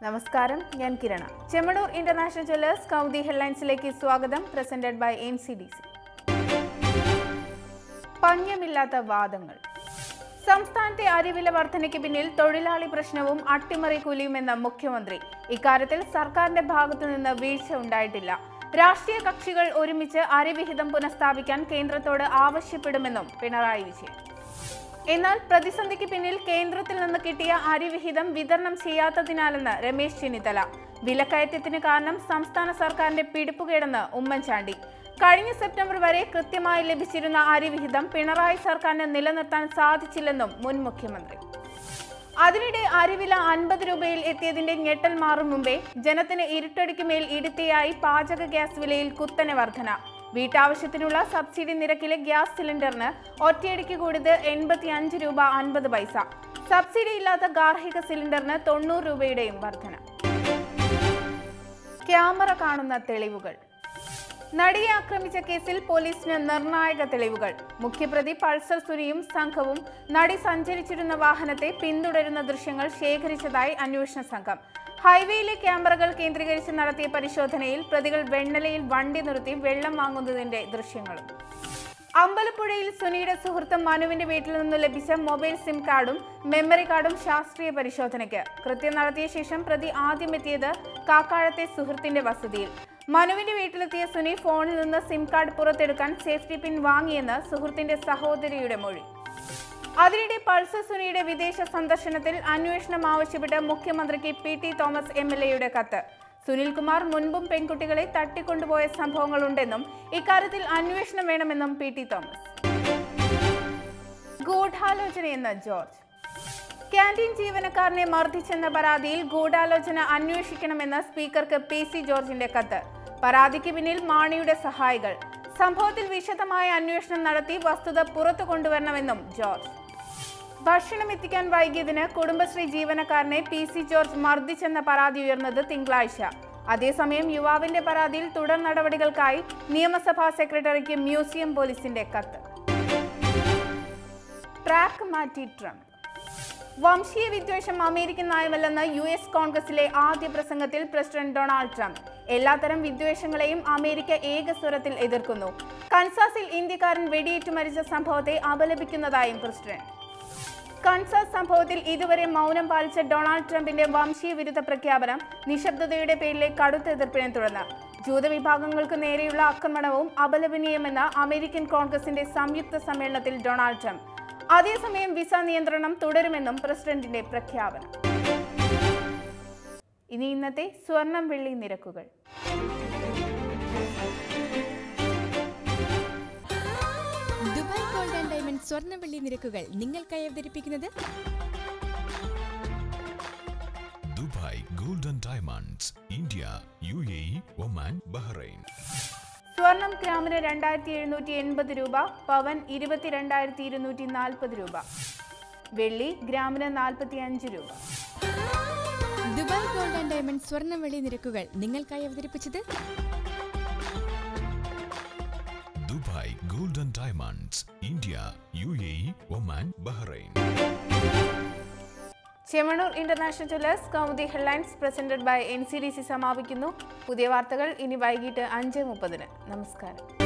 നമസ്കാരം ഞാൻ കിരണ ചെമ്മണൂർ ഇന്റർനാഷണൽ ജ്വല്ലേഴ്സ് കൗതി ഹെഡ്ലൈൻസിലേക്ക് സ്വാഗതം presented by N C D C പഞ്ഞമില്ലാത്ത വാദങ്ങൾ സംസ്ഥാനത്തെ അരിവില വർധനയ്ക്ക് പിന്നിൽ തൊഴിലാളി പ്രശ്നവും അട്ടിമറി കൂലിയുമെന്ന മുഖ്യമന്ത്രി ഇക്കാര്യത്തിൽ സർക്കാരിന്റെ ഭാഗത്തു നിന്ന് വീഴ്ച ഉണ്ടായിട്ടില്ല രാഷ്ട്രീയ കക്ഷികൾ ഒരുമിച്ച് അരിവിഹിതം പുനഃസ്ഥാപിക്കാൻ കേന്ദ്രത്തോട് ആവശ്യപ്പെടുമെന്നും പിണറായി വിജയൻ എന്നാൽ പ്രതിസന്ധിക്ക് പിന്നിൽ കേന്ദ്രത്തിൽ നിന്ന് കിട്ടിയ അരിവിഹിതം വിതരണം ചെയ്യാത്തതിനാലെന്ന് രമേശ് ചെന്നിത്തല വിലക്കയറ്റത്തിന് കാരണം സംസ്ഥാന സർക്കാരിന്റെ പിടിപ്പുകേടെന്ന് ഉമ്മൻചാണ്ടി കഴിഞ്ഞ സെപ്റ്റംബർ വരെ കൃത്യമായി ലഭിച്ചിരുന്ന അരിവിഹിതം പിണറായി സർക്കാരിന് നിലനിർത്താൻ സാധിച്ചില്ലെന്നും മുൻ മുഖ്യമന്ത്രി അതിനിടെ അരിവില അൻപത് രൂപയിൽ എത്തിയതിന്റെ ഞെട്ടൽ മാറും മുമ്പേ ജനത്തിന് ഇരുട്ടടിക്കുമേൽ ഇടുത്തിയായി പാചക ഗ്യാസ് വിലയിൽ കുത്തനെ വർധന വീട്ടാവശ്യത്തിനുള്ള സബ്സിഡി നിരക്കിലെ ഗ്യാസ് സിലിണ്ടറിന് ഒറ്റയടിക്ക് കൂടിയത് എൺപത്തി അഞ്ച് രൂപ അൻപത് പൈസ സബ്സിഡി ഇല്ലാത്ത ഗാർഹിക സിലിണ്ടറിന് തൊണ്ണൂറ് രൂപയുടെയും വർധന ക്യാമറ കാണുന്ന തെളിവുകൾ നടിയെ ആക്രമിച്ച കേസിൽ പോലീസിന് നിർണായക തെളിവുകൾ മുഖ്യപ്രതി പൾസർ സുനിയും സംഘവും നടി സഞ്ചരിച്ചിരുന്ന വാഹനത്തെ പിന്തുടരുന്ന ദൃശ്യങ്ങൾ ശേഖരിച്ചതായി അന്വേഷണ സംഘം ഹൈവേയിലെ ക്യാമറകൾ കേന്ദ്രീകരിച്ച് നടത്തിയ പരിശോധനയിൽ പ്രതികൾ വെണ്ണലയിൽ വണ്ടി നിർത്തി വെള്ളം വാങ്ങുന്നതിന്റെ ദൃശ്യങ്ങളും അമ്പലപ്പുഴയിൽ സുനിയുടെ സുഹൃത്ത് മനുവിന്റെ വീട്ടിൽ നിന്ന് ലഭിച്ച മൊബൈൽ സിം കാർഡും മെമ്മറി കാർഡും ശാസ്ത്രീയ പരിശോധനയ്ക്ക് കൃത്യം നടത്തിയ ശേഷം പ്രതി ആദ്യം എത്തിയത് കാക്കാഴത്തെ സുഹൃത്തിന്റെ വസതിയിൽ മനുവിന്റെ വീട്ടിലെത്തിയ സുനി ഫോണിൽ നിന്ന് സിം കാർഡ് പുറത്തെടുക്കാൻ സേഫ്റ്റി പിൻ വാങ്ങിയെന്ന് സുഹൃത്തിന്റെ സഹോദരിയുടെ മൊഴി അതിനിടെ പൾസർ സുനിയുടെ വിദേശ സന്ദർശനത്തിൽ അന്വേഷണം ആവശ്യപ്പെട്ട് മുഖ്യമന്ത്രിക്ക് P T Thomas M L എയുടെ കത്ത് സുനിൽകുമാർ മുൻപും പെൺകുട്ടികളെ തട്ടിക്കൊണ്ടുപോയ സംഭവങ്ങളുണ്ടെന്നും ഇക്കാര്യത്തിൽ അന്വേഷണം വേണമെന്നും പി ടി തോമസ് ഗൂഢാലോചനയെന്ന് ജോർജ് ക്യാൻറ്റീൻ ജീവനക്കാരനെ മർദ്ദിച്ചെന്ന പരാതിയിൽ ഗൂഢാലോചന അന്വേഷിക്കണമെന്ന് സ്പീക്കർക്ക് പി സി ജോർജിന്റെ കത്ത് പരാതിക്ക് പിന്നിൽ മാണിയുടെ സഹായികൾ സംഭവത്തിൽ വിശദമായ അന്വേഷണം നടത്തി വസ്തുത പുറത്തു കൊണ്ടുവരണമെന്നും ജോർജ് ഭക്ഷണം എത്തിക്കാൻ വൈകിയതിന് കുടുംബശ്രീ ജീവനക്കാരനെ പി സി ജോർജ് മർദ്ദിച്ചെന്ന പരാതി ഉയർന്നത് തിങ്കളാഴ്ച അതേസമയം യുവാവിന്റെ പരാതിയിൽ തുടർ നടപടികൾക്കായി നിയമസഭാ സെക്രട്ടറിക്ക് മ്യൂസിയം പോലീസിന്റെ കത്ത് ട്രാക്ക് മാറ്റി ട്രംപ് വംശീയ വിദ്വേഷം അമേരിക്കൻ നയമല്ലെന്ന് യു എസ് കോൺഗ്രസിലെ ആദ്യ പ്രസംഗത്തിൽ പ്രസിഡന്റ് ഡൊണാൾഡ് ട്രംപ് എല്ലാത്തരം വിദ്വേഷങ്ങളെയും അമേരിക്ക ഏകസ്വരത്തിൽ എതിർക്കുന്നു കൻസാസിൽ ഇന്ത്യക്കാരൻ വെടിയേറ്റു മരിച്ച സംഭവത്തെ അപലപിക്കുന്നതായും പ്രസിഡന്റ് കൺസാസ് സംഭവത്തിൽ ഇതുവരെ മൗനം പാലിച്ച ഡൊണാൾഡ് ട്രംപിന്റെ വംശീയ വിരുദ്ധ പ്രഖ്യാപനം നിശബ്ദതയുടെ പേരിലെ കടുത്ത എതിർപ്പിനെ തുടർന്ന് ജൂതവിഭാഗങ്ങൾക്ക് നേരെയുള്ള ആക്രമണവും അപലപനീയമെന്ന അമേരിക്കൻ കോൺഗ്രസിന്റെ സംയുക്ത സമ്മേളനത്തിൽ ഡൊണാൾഡ് ട്രംപ് അതേസമയം വിസ നിയന്ത്രണം തുടരുമെന്നും പ്രസിഡന്റിന്റെ പ്രഖ്യാപനം ഇനി ഇന്നത്തെ സ്വർണം വെള്ളി നിരക്കുകൾ ദുബായ് ഗോൾഡ് ആൻഡ് ഡയമണ്ട് സ്വർണ്ണവെള്ളി നിരക്കുകൾ നിങ്ങൾക്കായി അവതരിപ്പിക്കുന്നത് Dubai golden diamonds India U A E Oman Bahrain സ്വർണം ഗ്രാമിന് രണ്ടായിരത്തി എഴുന്നൂറ്റി എൺപത് രൂപ പവൻ ഇരുപത്തിരണ്ടായിരത്തി ഇരുന്നൂറ്റി നാൽപ്പത് രൂപ വെള്ളി ഗ്രാമിന് നാൽപ്പത്തി അഞ്ച് രൂപ ദുബായ് ഗോൾഡ് ആൻഡ് ഡയമണ്ട് സ്വർണ്ണവെള്ളി നിരക്കുകൾ നിങ്ങൾക്കായി അവതരിപ്പിച്ചത് Dubai golden diamonds India U A E Oman Bahrain Chemmanur international jewellers Kaumudi headlines presented by N C D C സമാപിക്കുന്നു പുതിയ വാർത്തകൾ ഇനി വൈകിട്ട് അഞ്ച് മുപ്പതിന് നമസ്കാരം